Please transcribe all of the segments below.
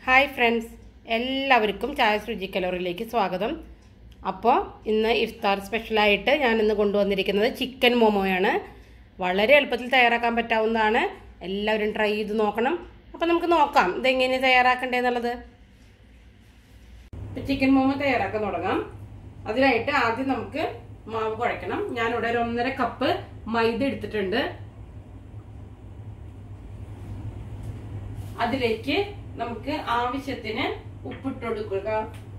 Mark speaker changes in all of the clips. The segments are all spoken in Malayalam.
Speaker 1: ഹായ് ഫ്രണ്ട്സ് എല്ലാവർക്കും ചായ രുചി കലോറിയിലേക്ക് സ്വാഗതം അപ്പോൾ ഇന്ന് ഇഫ്താർ സ്പെഷ്യലായിട്ട് ഞാൻ ഇന്ന് കൊണ്ടുവന്നിരിക്കുന്നത് ചിക്കൻ മോമോയാണ് വളരെ എളുപ്പത്തിൽ തയ്യാറാക്കാൻ പറ്റാവുന്നതാണ് എല്ലാവരും ട്രൈ ചെയ്ത് നോക്കണം അപ്പോൾ നമുക്ക് നോക്കാം ഇതെങ്ങനെ തയ്യാറാക്കണ്ടേന്നുള്ളത് ഇപ്പം ചിക്കൻ മോമോ തയ്യാറാക്കാൻ തുടങ്ങാം അതിനായിട്ട് ആദ്യം നമുക്ക് മാവ് കുഴയ്ക്കണം ഞാനിവിടെ ഒരു ഒന്നര കപ്പ് മൈദ എടുത്തിട്ടുണ്ട് അതിലേക്ക് നമുക്ക് ആവശ്യത്തിന് ഉപ്പിട്ട് കൊടുക്കുക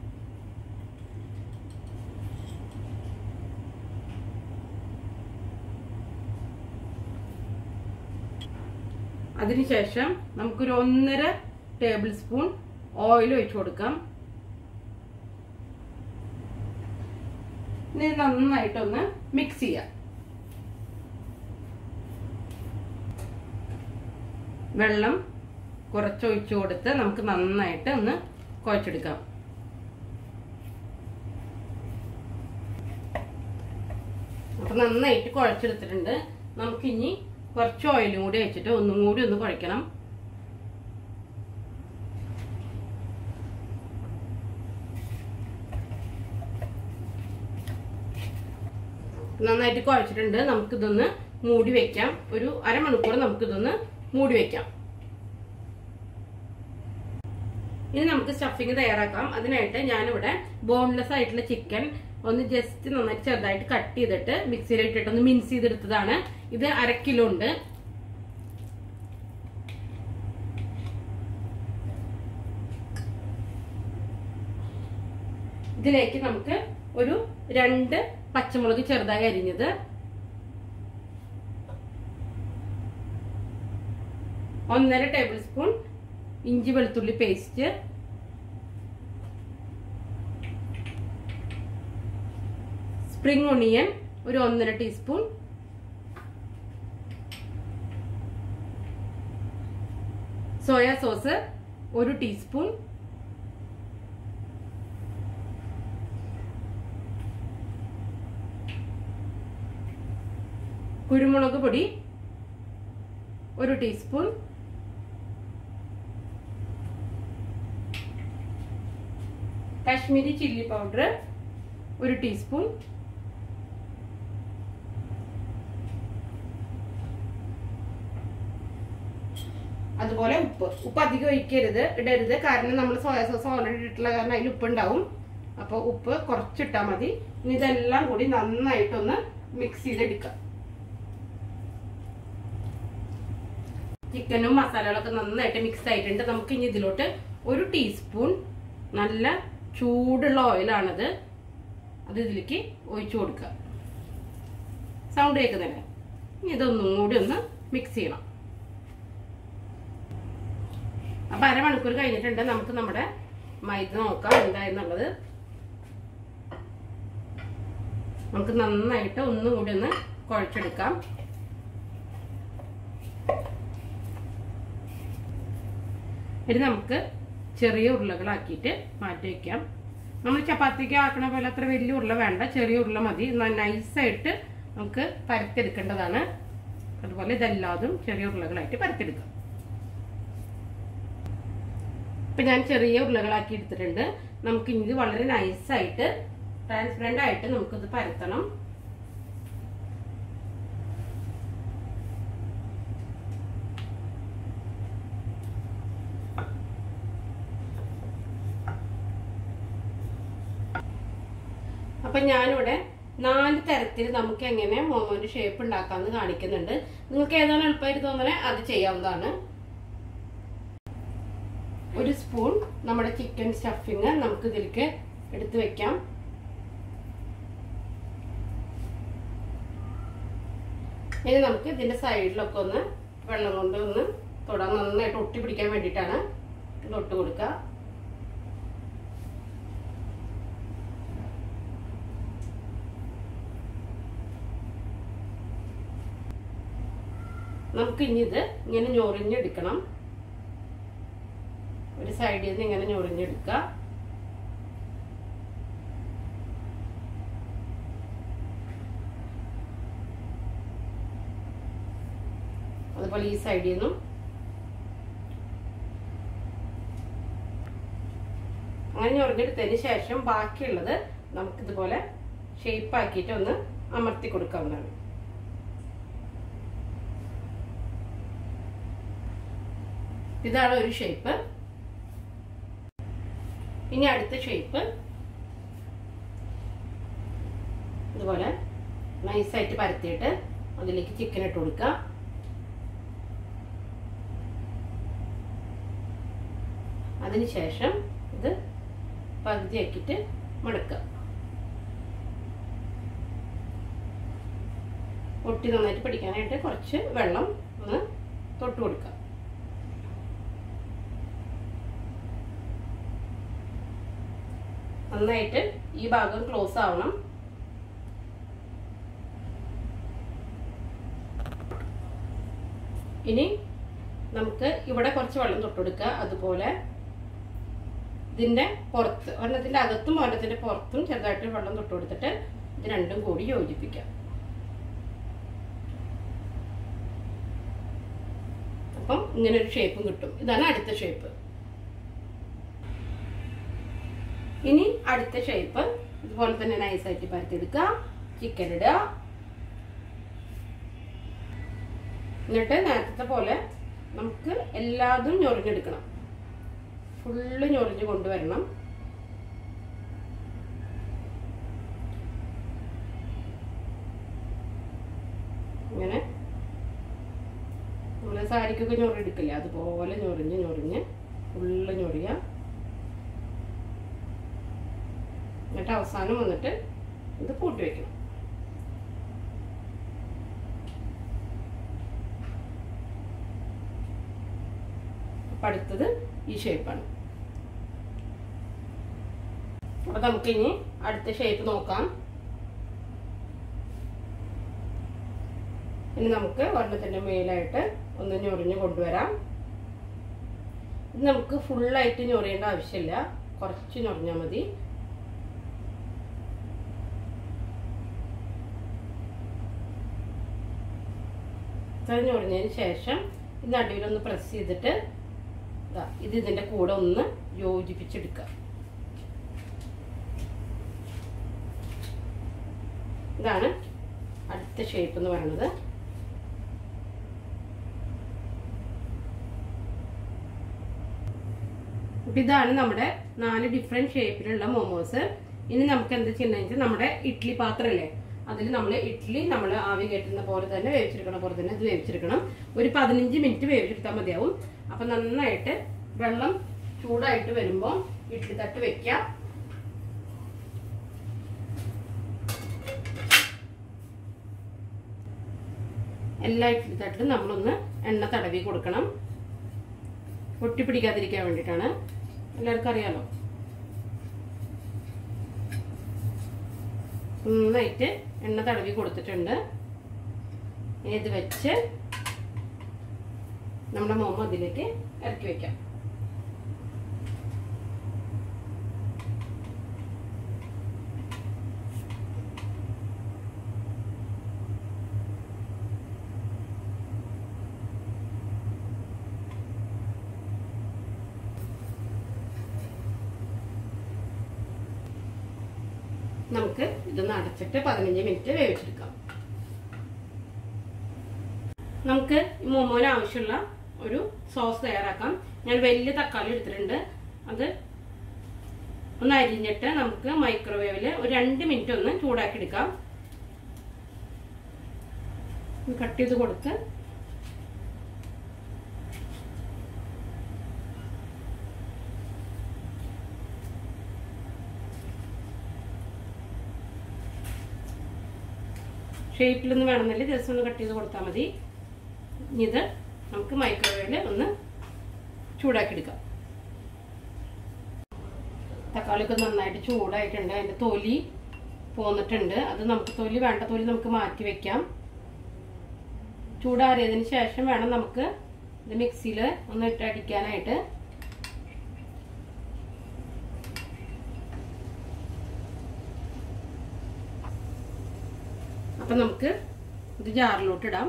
Speaker 1: അതിനുശേഷം നമുക്കൊരു ഒന്നര ടേബിൾ സ്പൂൺ ഓയിൽ ഒഴിച്ചു കൊടുക്കാം ഇത് നന്നായിട്ടൊന്ന് മിക്സ് ചെയ്യാം വെള്ളം കുറച്ചൊഴിച്ചു കൊടുത്ത് നമുക്ക് നന്നായിട്ട് ഒന്ന് കുഴച്ചെടുക്കാം അപ്പൊ നന്നായിട്ട് കുഴച്ചെടുത്തിട്ടുണ്ട് നമുക്കിനി കുറച്ച് ഓയിലും കൂടി വെച്ചിട്ട് ഒന്നും കൂടി ഒന്ന് കുഴക്കണം നന്നായിട്ട് കുഴച്ചിട്ടുണ്ട് നമുക്കിതൊന്ന് മൂടി വെക്കാം ഒരു അരമണിക്കൂർ നമുക്കിതൊന്ന് മൂടി വെക്കാം ഇനി നമുക്ക് സ്റ്റഫിങ് തയ്യാറാക്കാം അതിനായിട്ട് ഞാനിവിടെ ബോൺലെസ് ആയിട്ടുള്ള ചിക്കൻ ഒന്ന് ജസ്റ്റ് നന്നായിട്ട് ചെറുതായിട്ട് കട്ട് ചെയ്തിട്ട് മിക്സിയിൽ ഇട്ടിട്ട് ഒന്ന് മിൻസ് ചെയ്തെടുത്തതാണ് ഇത് അര കിലോ ഉണ്ട് ഇതിലേക്ക് നമുക്ക് ഒരു രണ്ട് പച്ചമുളക് ചെറുതായി അരിഞ്ഞത് ഒന്നര ടേബിൾ സ്പൂൺ ഇഞ്ചി വെളുത്തുള്ളി പേസ്റ്റ് സ്പ്രിംഗ് ഒണിയൻ ഒരു ഒന്നര ടീസ്പൂൺ സോയ സോസ് ഒരു ടീസ്പൂൺ കുരുമുളക് പൊടി ഒരു ടീസ്പൂൺ കാശ്മീരി ചില്ലി പൗഡർ ഒരു ടീസ്പൂൺ അതുപോലെ ഉപ്പ് ഉപ്പ് അധികം ഒഴിക്കരുത് ഇടരുത് കാരണം നമ്മൾ സോയ സോസ് ഓൾറെഡി ഇട്ടിട്ടുള്ള കാരണം അതിൽ ഉപ്പ് ഉണ്ടാവും അപ്പോൾ ഉപ്പ് കുറച്ചിട്ടാൽ മതി ഇനി ഇതെല്ലാം കൂടി നന്നായിട്ടൊന്ന് മിക്സ് ചെയ്തെടുക്കാം ചിക്കനും മസാലകളൊക്കെ നന്നായിട്ട് മിക്സ് ആയിട്ടുണ്ട് നമുക്ക് ഇനി ഇതിലോട്ട് ഒരു ടീസ്പൂൺ നല്ല ചൂടുള്ള ഓയിലാണത് അത് ഇതിലേക്ക് ഒഴിച്ചു കൊടുക്കുക സൗണ്ട് കേൾക്കുന്നില്ല ഇനി ഇതൊന്നും കൂടി ഒന്ന് മിക്സ് ചെയ്യണം അപ്പൊ അരമണിക്കൂർ കഴിഞ്ഞിട്ടുണ്ട് നമുക്ക് നമ്മുടെ മൈദ നോക്കാം എന്തായെന്നുള്ളത് നമുക്ക് നന്നായിട്ട് ഒന്നും കൂടി ഒന്ന് കുഴച്ചെടുക്കാം ഇനി നമുക്ക് ചെറിയ ഉരുളകളാക്കിയിട്ട് മാറ്റി വയ്ക്കാം നമ്മൾ ചപ്പാത്തിക്ക് ആക്കണ പോലെ അത്ര വലിയ ഉരുള വേണ്ട ചെറിയ ഉരുള മതി നൈസായിട്ട് നമുക്ക് പരത്തെടുക്കേണ്ടതാണ് അതുപോലെ ഇതെല്ലാതും ചെറിയ ഉരുളകളായിട്ട് പരത്തെടുക്കാം ഇപ്പൊ ഞാൻ ചെറിയ ഉരുളകളാക്കി എടുത്തിട്ടുണ്ട് നമുക്ക് ഇത് വളരെ നൈസായിട്ട് ട്രാൻസ്പെറന്റ് ആയിട്ട് നമുക്കിത് പരത്തണം അപ്പൊ ഞാനിവിടെ നാല് തരത്തിൽ നമുക്ക് എങ്ങനെ മോമോന്റെ ഷേപ്പ് ഉണ്ടാക്കാമെന്ന് കാണിക്കുന്നുണ്ട് നിങ്ങൾക്ക് ഏതാണ് എളുപ്പമായിട്ട് തോന്നണേ അത് ചെയ്യാവുന്നതാണ് ഒരു സ്പൂൺ നമ്മുടെ ചിക്കൻ സ്റ്റഫിങ് നമുക്ക് ഇതിലേക്ക് എടുത്തു വെക്കാം ഇനി നമുക്ക് ഇതിന്റെ സൈഡിലൊക്കെ ഒന്ന് വെള്ളം കൊണ്ട് ഒന്ന് തൊടാൻ നന്നായിട്ട് ഒട്ടി പിടിക്കാൻ വേണ്ടിയിട്ടാണ് ഇത് ഒട്ട് കൊടുക്കുക നമുക്ക് ഇനി ഇത് ഇങ്ങനെ ഞൊറിഞ്ഞെടുക്കണം ഒരു സൈഡിൽ നിന്ന് ഇങ്ങനെ ഞൊറിഞ്ഞെടുക്കുക അതുപോലെ ഈ സൈഡിൽ നിന്നും അങ്ങനെ ഞൊറിഞ്ഞെടുത്തതിന് ശേഷം ബാക്കിയുള്ളത് നമുക്കിതുപോലെ ഷേപ്പ് ആക്കിയിട്ട് ഒന്ന് അമർത്തി കൊടുക്കാവുന്നതാണ് ഇതാണ് ഒരു ഷേപ്പ് ഇനി അടുത്ത ഷേപ്പ് ഇതുപോലെ നൈസായിട്ട് പരത്തിയിട്ട് അതിലേക്ക് ചിക്കൻ ഇട്ട് കൊടുക്കുക അതിനുശേഷം ഇത് പകുതിയാക്കിയിട്ട് മടക്കുക ഒട്ടി നന്നായിട്ട് പിടിക്കാനായിട്ട് കുറച്ച് വെള്ളം ഒന്ന് തൊട്ട് കൊടുക്കുക നന്നായിട്ട് ഈ ഭാഗം ക്ലോസ് ആവണം ഇനി നമുക്ക് ഇവിടെ കുറച്ച് വെള്ളം തൊട്ടുകൊടുക്കുക അതുപോലെ ഇതിന്റെ പുറത്ത് ഒരെണ്ണത്തിന്റെ അകത്തും ഒരെണ്ണത്തിന്റെ പുറത്തും ചെറുതായിട്ട് വെള്ളം തൊട്ട് കൊടുത്തിട്ട് ഇത് രണ്ടും കൂടി യോജിപ്പിക്കാം അപ്പം ഇങ്ങനെ ഒരു ഷേപ്പും കിട്ടും ഇതാണ് അടുത്ത ഷേപ്പ് ഇനി അടുത്ത ഷേപ്പ് ഇതുപോലെ തന്നെ നൈസായിട്ട് പരത്തിയെടുക്കുക ചിക്കൻ ഇടുക എന്നിട്ട് നേരത്തെ പോലെ നമുക്ക് എല്ലാതും ഞൊറിഞ്ഞെടുക്കണം ഫുള്ള് ഞൊറിഞ്ഞ് കൊണ്ടുവരണം ഇങ്ങനെ നമ്മള് സാരിക്കൊക്കെ ഞൊറിയെടുക്കില്ലേ അതുപോലെ ഞൊറിഞ്ഞ് ഞൊറിഞ്ഞ് ഫുള്ള് ഞൊറിയ എന്നിട്ട് അവസാനം വന്നിട്ട് ഇത് കൂട്ടി വെക്കണം അപ്പൊ അടുത്തത് ഈ ഷേപ്പാണ് അപ്പൊ നമുക്കിനി അടുത്ത ഷേപ്പ് നോക്കാം ഇനി നമുക്ക് ഒരെണ്ണത്തിന്റെ മേലായിട്ട് ഒന്ന് ഞൊറിഞ്ഞ് കൊണ്ടുവരാം ഇത് നമുക്ക് ഫുള്ളായിട്ട് ഞൊറിയേണ്ട ആവശ്യമില്ല കുറച്ച് ഞൊറിഞ്ഞാൽ മതി ഇത്ര ഞൊറിഞ്ഞതിന് ശേഷം ഇത് നടുവിലൊന്ന് പ്രസ് ചെയ്തിട്ട് ദാ ഇത് ഇതിന്റെ കൂടെ ഒന്ന് യോജിപ്പിച്ചെടുക്കുക ഇതാണ് അടുത്ത ഷേപ്പ് എന്ന് പറയുന്നത് അപ്പൊ ഇതാണ് നമ്മുടെ നാല് ഡിഫറെന്റ് ഷേപ്പിലുള്ള മോമോസ് ഇനി നമുക്ക് എന്താ ചെയ്യുന്നത് നമ്മുടെ ഇഡ്ഡലി പാത്രമല്ലേ അതിൽ നമ്മൾ ഇഡ്ഡലി നമ്മൾ ആവി കയറ്റുന്ന പോലെ തന്നെ വേവിച്ചെടുക്കണ പോലെ തന്നെ ഇത് വേവിച്ചെടുക്കണം ഒരു പതിനഞ്ച് മിനിറ്റ് വേവിച്ചെടുത്താൽ മതിയാവും അപ്പൊ നന്നായിട്ട് വെള്ളം ചൂടായിട്ട് വരുമ്പോൾ ഇഡ്ഡലി തട്ട് വെക്കാം എല്ലാ ഇഡ്ഡലി തട്ടിലും നമ്മളൊന്ന് എണ്ണ തടവി കൊടുക്കണം ഒട്ടിപ്പിടിക്കാതിരിക്കാൻ വേണ്ടിയിട്ടാണ് എല്ലാവർക്കും അറിയാലോ നന്നായിട്ട് എണ്ണ തടവി കൊടുത്തിട്ടുണ്ട് ഇനി ഇത് വെച്ച് നമ്മുടെ മോമ അതിലേക്ക് ഇറക്കി വെക്കാം നമുക്ക് ഇതൊന്ന് അടച്ചിട്ട് പതിനഞ്ച് മിനിറ്റ് വേവിച്ചെടുക്കാം നമുക്ക് ഈ മോമോന് ആവശ്യമുള്ള ഒരു സോസ് തയ്യാറാക്കാം ഞാൻ വലിയ തക്കാളി എടുത്തിട്ടുണ്ട് അത് ഒന്ന് അരിഞ്ഞിട്ട് നമുക്ക് മൈക്രോവേവിൽ ഒരു രണ്ട് മിനിറ്റ് ഒന്ന് ചൂടാക്കി എടുക്കാം കട്ട് ചെയ്ത് കൊടുത്ത് ഷേപ്പിലൊന്നും വേണമെന്നില്ല ജസ്റ്റ് ഒന്ന് കട്ട് ചെയ്ത് കൊടുത്താൽ മതി ഇനി ഇത് നമുക്ക് മൈക്രോവേവിൽ ഒന്ന് ചൂടാക്കി എടുക്കാം തക്കാളിയൊക്കെ നന്നായിട്ട് ചൂടായിട്ടുണ്ട് അതിൻ്റെ തൊലി പോന്നിട്ടുണ്ട് അത് നമുക്ക് തൊലി വേണ്ട തൊലി നമുക്ക് മാറ്റി വെക്കാം ചൂടാറിയതിന് ശേഷം വേണം നമുക്ക് ഇത് മിക്സിയിൽ ഒന്ന് ഇട്ട് അടിക്കാനായിട്ട് അപ്പൊ നമുക്ക് ഇത് ജാറിലോട്ട് ഇടാം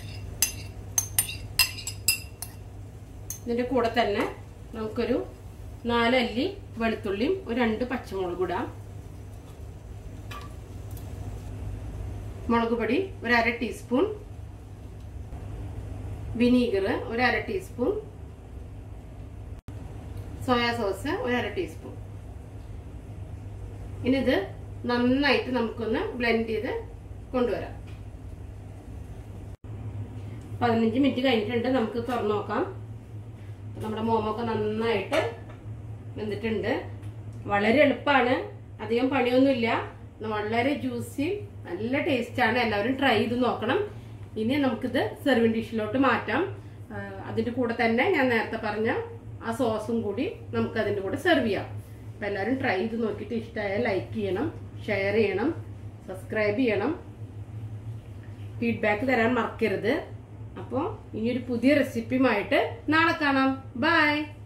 Speaker 1: ഇതിന്റെ കൂടെ തന്നെ നമുക്കൊരു നാലല്ലി വെളുത്തുള്ളിയും ഒരു രണ്ട് പച്ചമുളക് ഇടാം മുളക് പൊടി ഒരു അര ടീസ്പൂൺ വിനീഗർ ഒരു അര ടീസ്പൂൺ സോയാ സോസ് ഒരു അര ടീസ്പൂൺ ഇനി ഇത് നന്നായിട്ട് നമുക്കൊന്ന് ബ്ലെൻഡ് ചെയ്ത് കൊണ്ടുവരാം പതിനഞ്ച് മിനിറ്റ് കഴിഞ്ഞിട്ടുണ്ട് നമുക്ക് തുറന്നു നോക്കാം നമ്മുടെ മോമൊക്കെ നന്നായിട്ട് വെന്തിട്ടുണ്ട് വളരെ എളുപ്പമാണ് അധികം പണിയൊന്നുമില്ല വളരെ ജ്യൂസി നല്ല ടേസ്റ്റ് ആണ് എല്ലാവരും ട്രൈ ചെയ്ത് നോക്കണം ഇനി നമുക്കിത് സെർവിങ് ഡിഷിലോട്ട് മാറ്റാം ആ, അതിന്റെ കൂടെ തന്നെ ഞാൻ നേരത്തെ പറഞ്ഞ ആ സോസും കൂടി നമുക്ക് അതിന്റെ കൂടെ സെർവ് ചെയ്യാം അപ്പൊ എല്ലാവരും ട്രൈ ചെയ്ത് നോക്കിയിട്ട് ഇഷ്ടമായാൽ ലൈക്ക് ചെയ്യണം ഷെയർ ചെയ്യണം സബ്സ്ക്രൈബ് ചെയ്യണം ഫീഡ്ബാക്ക് തരാൻ മറക്കരുത് അപ്പോൾ ഇനിയൊരു പുതിയ റെസിപ്പിയുമായിട്ട് നാളെ കാണാം ബൈ